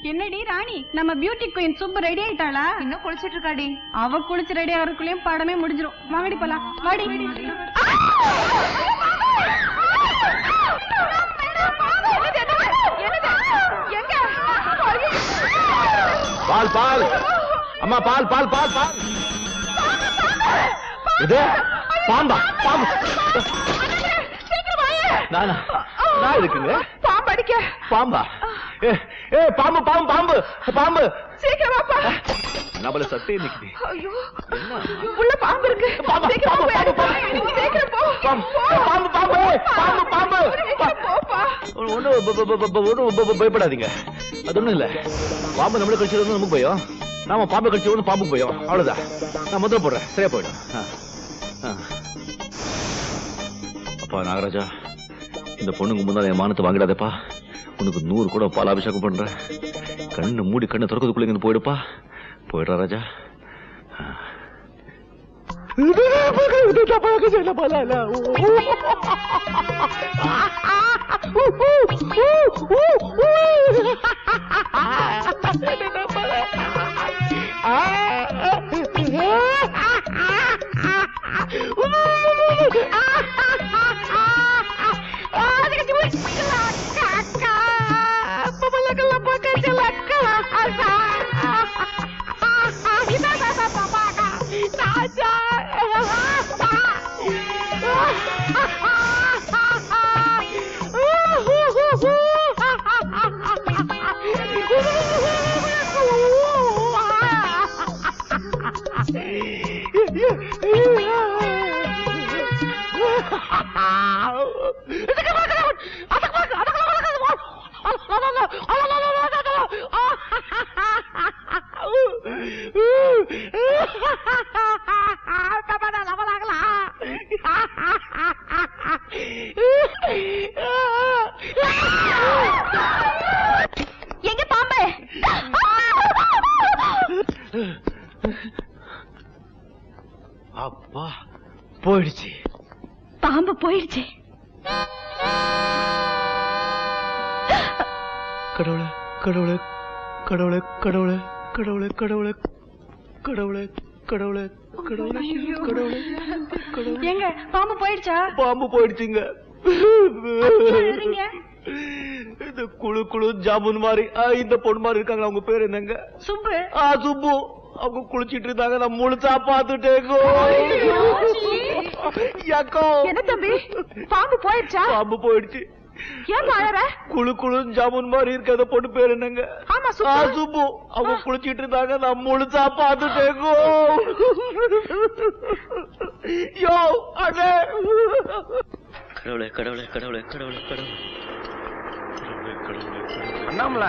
என்னடி ராணி நம்ம beauty queen Subbu ready ஆயிட்டாளா இன்னும் குளிச்சிட்டு இருக்காடி அவ குளிச்சு ரெடி ஆகிறதுக்குள்ளயும் படமே முடிஞ்சிரும் வாங்கடி போலாம் வாடி பால் பால் அம்மா பால் பால் பால் பால் இது பாம்பா பாம்பு நானா நான் இருக்குங்க பாம்பு அடிக்க பாம்பா ஏ ஏ பாம்பு பாம்பு பாம்பு பாம்பு சீக்கிரம் வாப்பா நம்மள சத்தே நிக்குது ஐயோ உள்ள பாம்பு இருக்கு பாம்பு, சீக்கிரம் பாம்பு, போய் பாம்பு, எடுப்பா. சீக்கிரம் போ பாம்பு, பாம்பு, பாம்பு, பாம்பு, பாம்பு. சீக்கிரம் போப்பா ஒன்னும் ஒன்னும் பயப்படாதீங்க அது ஒண்ணும் இல்ல பாம்பு நம்மள கடிச்சது நமக்கு பயம் நாம பாம்பு கடிச்சது பாம்பு பயம் அவ்வளவுதான் நான் முதல்ல போடுறேன் சரியா போயிடும் ஆ, ஆ. அப்பா நாகராஜா இந்த பொண்ணுக்கு முன்னால என் மானத்தை வாங்கிடாதேப்பா உனக்கு நூறு கூட பால் அபிஷேகம் பண்றேன் கண்ணு மூடி கண்ணை திறக்கிறதுக்குள்ள இங்க போயிடுப்பா போயிடுறா ராஜா ஆ. எங்க பாம்பு அப்பா போயிடுச்சு பாம்பு போயிடுச்சு கடவுளே கடவுளே கடவுளே கடவுளே கடவுளே கடவுளே கடவுளே கடவுளே கடவுளே கடவுளே கடவுளே எங்க பாம்பு போயிடுச்சா பாம்பு போயிடுச்சுங்க எழுதுறீங்க இந்த குழு குழு ஜாமுன் மாதிரி ஆ, இந்த பொண்ணு மாதிரி இருக்காங்க அவங்க பேர் என்னங்க சுப்பு ஆ சுப்பு அவங்க குளிச்சிட்டு இருந்தாங்க நான் முழுசா பாத்துட்டேங்கோ யக்கோ என்ன தம்பி பாம்பு போயிடுச்சா பாம்பு போயிடுச்சு ஏன் அழற குழு குழு ஜாமுன் மாதிரி இருக்க அந்த பொண்ணு பேர் என்னங்க ஆமா ஆ, சுப்பு சுப்பு அவங்க குளிச்சிட்டு இருந்தாங்க நான் முழுசா பாத்துட்டேங்கோ யோ அண்ணே கடவுளே கடவுளே கடவுளே கடவுளே கடவுளே அண்ணாமல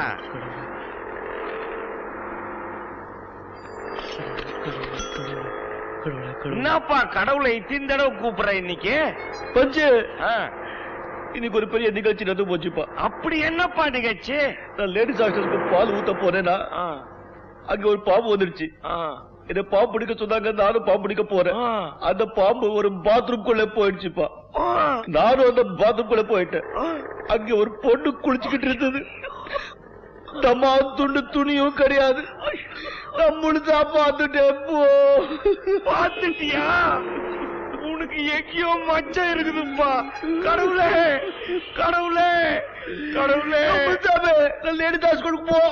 என்னப்பா கடவுளை இத்தின் தடவை கூப்பிடுற இன்னைக்கு பஞ்சு ஆ, இன்னைக்கு ஒரு பெரிய நிகழ்ச்சி நடந்து போச்சுப்பா அப்படி என்னப்பா நிகழ்ச்சி நான் லேடிஸ் ஹாஸ்டலுக்கு பால் ஊத்த போனேன்னா ஆ, அங்க ஒரு பாம்பு வந்துருச்சு ஆ, என்ன பாம்பு பிடிக்க சொன்னாங்க நானும் பாம்பு பிடிக்க போறேன் ஆ. அந்த பாம்பு ஒரு பாத்ரூம் குள்ள போயிடுச்சுப்பா ஆ, நானும் அந்த பாத்ரூம் குள்ள போயிட்டேன் அங்க ஒரு பொண்ணு குளிச்சுக்கிட்டு இருந்தது தம்மா துண்டு துணியும் கிடையாது நான் முழுசா பார்த்துட்டேன் போ பாத்துட்டியா உனக்கு எங்கேயோ மச்சம் இருக்குதுப்பா கடவுளே கடவுளே கடவுளே சாமி, நான் லேடிஸ் ஹாஸ்டலுக்கு போ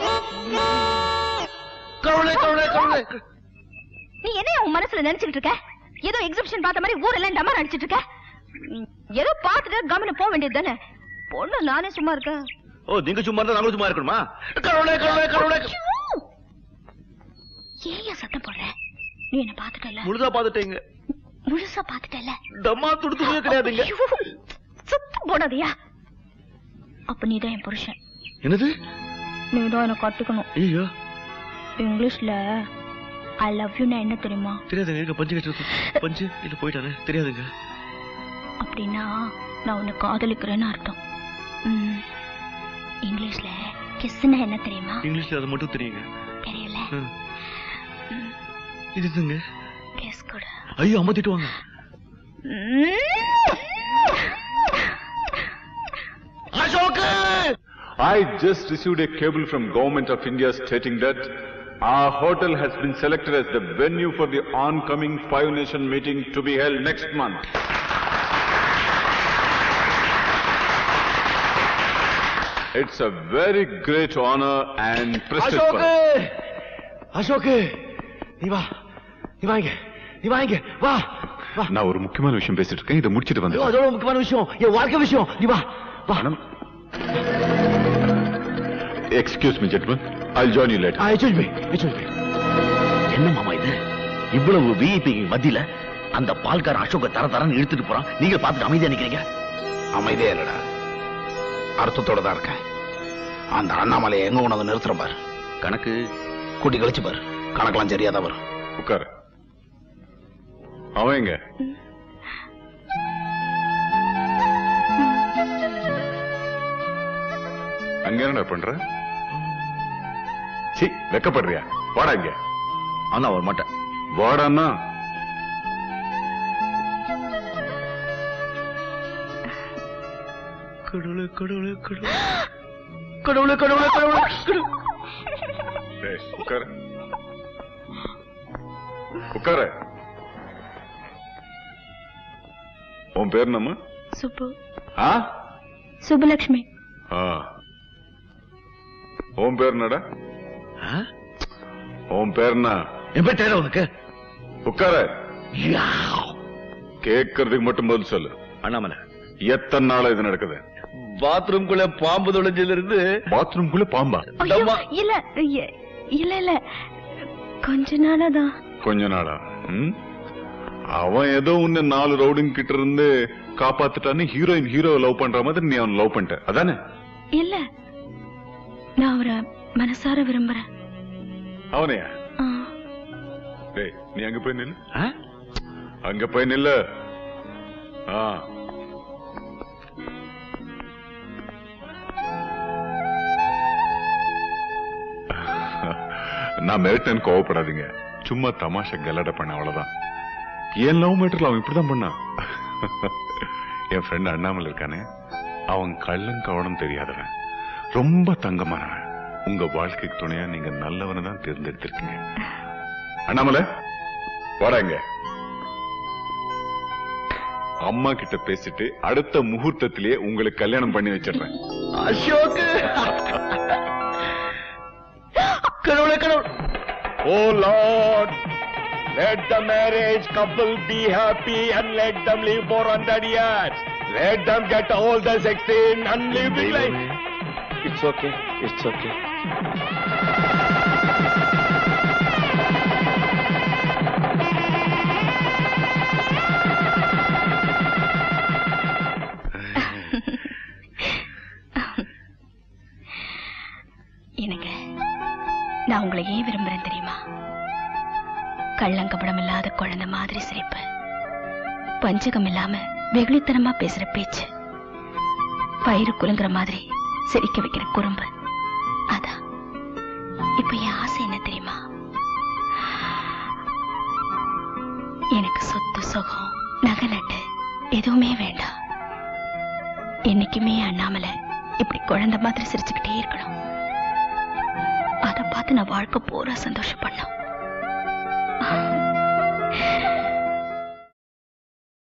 கடவுளே கடவுளே கடவுளே நீ என்ன உன் மனசுல நினைச்சிட்டு இருக்க ஏதோ எக்ஸிபிஷன் பார்த்த மாதிரி ஊரெல்லாம் டமார் அடிச்சிட்டு இருக்க ம், ஏதோ பார்த்துட்டு கவனம் போக வேண்டியது தானே பொண்ணு நானே சும்மா இருக்கேன் ஓ நீங்க சும்மா இருந்தா நாங்களும் சும்மா இருக்கணுமா கடவுளே கடவுளே கடவுளே ஏன் சத்தம் போடுற நீ என்ன பாத்துட்டல முழுசா பார்த்துட்டேங்க முழுசா பாத்துட்டல தம்மா துடு துணியே கிடையாதுங்க சத்தம் போடாதயா அப்ப நீதான் என் புருஷன் என்னது நீதான் என்ன கட்டுக்கணும் ஐயோ இங்கிலீஷ்ல ஐ லவ் யூ என்ன தெரியுமா தெரியாதுங்க இருக்க பஞ்சு கட்டு பஞ்சு இல்ல போயிட்டானே தெரியாதுங்க அப்படின்னா நான் உன்னை காதலிக்கிறேன்னு அர்த்தம் ம், இங்கிலீஷ்ல கிஸ்னா என்ன தெரியுமா இங்கிலீஷ்ல அது மட்டும் தெரியுங்க தெரியல ம். இது இதுங்க கிஸ் கூட ஐயோ அம்மா திட்டுவாங்க Ashok I just received a cable from Government of India stating that our hotel has been selected as the venue for the oncoming Five Nation meeting to be held next month. It's a very great honor and prestige for us. Ashok நீ வா நீ வாங்க நீ வாங்க வா வா நான் ஒரு முக்கியமான விஷயம் பேசிட்டு இருக்கேன் இதை முடிச்சிட்டு ஐயோ, வந்து அதோட முக்கியமான விஷயம் என் வாழ்க்கை விஷயம் நீ வா வா excuse me gentleman I join you later ஆ, excuse me, excuse me. என்ன மாமா இது இவ்வளவு விஐபி மத்தியில அந்த பால்கார அசோக தர தரன்னு இழுத்துட்டு போறான் நீங்க பார்த்துட்டு அமைதியா நிக்கிறீங்க அமைதியா இல்லடா அர்த்தத்தோட தான் இருக்கேன் அந்த அண்ணாமலையை எங்க கொண்டு வந்து நிறுத்துற பாரு கணக்கு கூட்டி கழிச்சு பாரு கணக்கெல்லாம் சரியா தான் வரும் உட்காரு அவன் எங்க அங்க என்னடா பண்ற சி வெக்கப்படுறியா வாடா இங்க ஆனா வர மாட்டேன் வாடான்னா கடவுளே கடவுளே கடவுளே கடவுளே கடவுளே கடவுளே டேய், உட்காரு உட்காரு உன் பேர் நம்ம சுப்பு ஆ சுப்புலட்சுமி ஆ. உன் பேர் என்னடா ஆ? உன் பேர் என்ன என் பேர் தேட உனக்கு உட்கார யாவ். கேட்கறதுக்கு மட்டும் பதில் சொல்லு அண்ணாமலை எத்தனை நாளா இது நடக்குது பாத்ரூம்குள்ள பாம்பு தொலைஞ்சதுல இருந்து பாத்ரூம்குள்ள பாம்பா ஐயோ, அம்மா. இல்ல இ- இல்ல இல்ல கொஞ்ச நாளாதான் கொஞ்ச நாளா ம்? அவன் ஏதோ உன்னை நாலு ரவுடிங் கிட்ட இருந்து காப்பாத்துட்டான்னு ஹீரோயின் ஹீரோ லவ் பண்ற மாதிரி நீ அவன் லவ் பண்ணிட்ட அதானே இல்ல நான் அவரை மனசார விரும்புறேன் அவனையா ஆ. டேய் நீ அங்க போய் நில்லு ஆ? அங்க போய் நில்லு ஆ நான் மிரட்டேன்னு கோவப்படாதீங்க சும்மா தமாஷா கலாட பண்ண அவ்வளவுதான் என் லவ் மேட்டர்ல அவன் இப்படிதான் பண்ணான் என் ஃப்ரெண்ட் அண்ணாமலை இருக்கானே அவன் கள்ளம் கவனம் தெரியாதவன் ரொம்ப தங்கமானவன் உங்க வாழ்க்கைக்கு துணையா நீங்க நல்லவனை தான் தேர்ந்தெடுத்திருக்கீங்க அண்ணாமலை வாடா இங்க அம்மா கிட்ட பேசிட்டு அடுத்த முகூர்த்தத்திலேயே உங்களுக்கு கல்யாணம் பண்ணி வச்சிடுறேன் அசோக் கடவுளே கடவுள் Oh Lord, let the marriage couple be happy and let them live for hundred years. Let them get all the sixteen and live big life. It's okay it's okay எனக்கு நான் உங்களை ஏன் விரும்புறேன் தெரியுமா கள்ளங்கபடம் இல்லாத குழந்தை மாதிரி சிரிப்பு பஞ்சகம் இல்லாம வெகுளித்தனமா பேசுற பேச்சு பயிறு குலுங்குற மாதிரி சிரிக்க வைக்கிற குறும்பு அதான் இப்ப என் ஆசை என்ன தெரியுமா எனக்கு சொத்து சுகம் நகை நட்டு எதுவுமே வேண்டாம் என்னைக்குமே அண்ணாமலை இப்படி குழந்தை மாதிரி சிரிச்சுக்கிட்டே இருக்கணும் அதை பார்த்து நான் வாழ்க்கை பூரா சந்தோஷப்படணும்